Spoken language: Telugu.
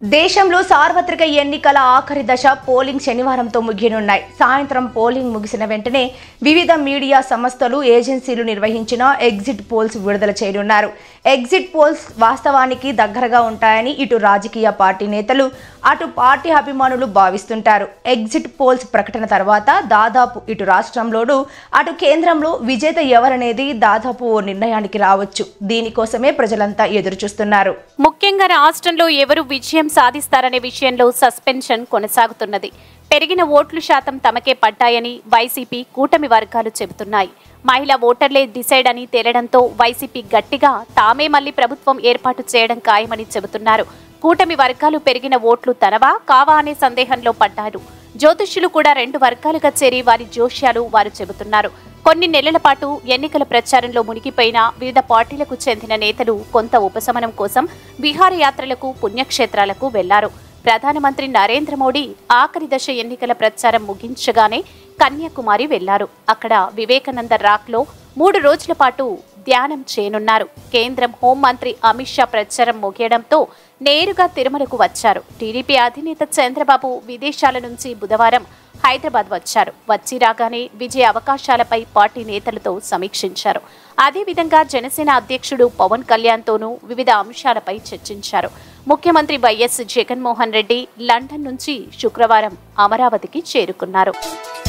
దేశంలో సార్వత్రిక ఎన్నికల ఆఖరి దశ పోలింగ్ శనివారంతో ముగియనున్నాయి సాయంత్రం పోలింగ్ ముగిసిన వెంటనే వివిధ మీడియా సంస్థలు ఏజెన్సీలు నిర్వహించిన ఎగ్జిట్ పోల్స్ విడుదల చేయనున్నారు ఎగ్జిట్ పోల్స్ వాస్తవానికి దగ్గరగా ఉంటాయని ఇటు రాజకీయ పార్టీ నేతలు అటు పార్టీ అభిమానులు భావిస్తుంటారు ఎగ్జిట్ పోల్స్ ప్రకటన తర్వాత దాదాపు ఇటు రాష్ట్రంలోనూ అటు కేంద్రంలో విజేత ఎవరనేది దాదాపు ఓ నిర్ణయానికి రావచ్చు దీనికోసమే ప్రజలంతా ఎదురుచూస్తున్నారు ముఖ్యంగా రాష్ట్రంలో ఎవరు విజయం సాధిస్తారనే విషయంలో సస్పెన్షన్ కొనసాగుతున్నది పెరిగిన ఓట్లు శాతం తమకే పడ్డాయని వైసీపీ కూటమి వర్గాలు చెబుతున్నాయి మహిళా ఓటర్లే డిసైడ్ అని తేలడంతో వైసీపీ గట్టిగా తామే మళ్లీ ప్రభుత్వం ఏర్పాటు చేయడం ఖాయమని చెబుతున్నారు కూటమి వర్గాలు పెరిగిన ఓట్లు తనవా కావా అనే సందేహంలో పడ్డారు జ్యోతిష్యులు కూడా రెండు వర్గాలుగా చేరి వారి జోష్యాలు వారు చెబుతున్నారు కొన్ని నెలల పాటు ఎన్నికల ప్రచారంలో మునిగిపోయిన వివిధ పార్టీలకు చెందిన నేతలు కొంత ఉపశమనం కోసం విహారయాత్రలకు పుణ్యక్షేత్రాలకు వెళ్లారు ప్రధానమంత్రి నరేంద్ర మోడీ ఆఖరి దశ ఎన్నికల ప్రచారం ముగించగానే కన్యాకుమారి వెళ్లారు అక్కడ వివేకానంద రాక్లో మూడు రోజుల పాటు ధ్యానం చేయనున్నారు కేంద్రం హోంమంత్రి అమిత్ షా ప్రచారం ముగియడంతో నేరుగా తిరుమలకు వచ్చారు టీడీపీ అధినేత చంద్రబాబు విదేశాల నుంచి బుధవారం హైదరాబాద్ వచ్చారు వచ్చి రాగానే విజయ అవకాశాలపై పార్టీ నేతలతో సమీక్షించారు అదేవిధంగా జనసేన అధ్యక్షుడు పవన్ కళ్యాణ్తోనూ వివిధ అంశాలపై చర్చించారు ముఖ్యమంత్రి వైఎస్ జగన్మోహన్ రెడ్డి లండన్ నుంచి శుక్రవారం అమరావతికి చేరుకున్నారు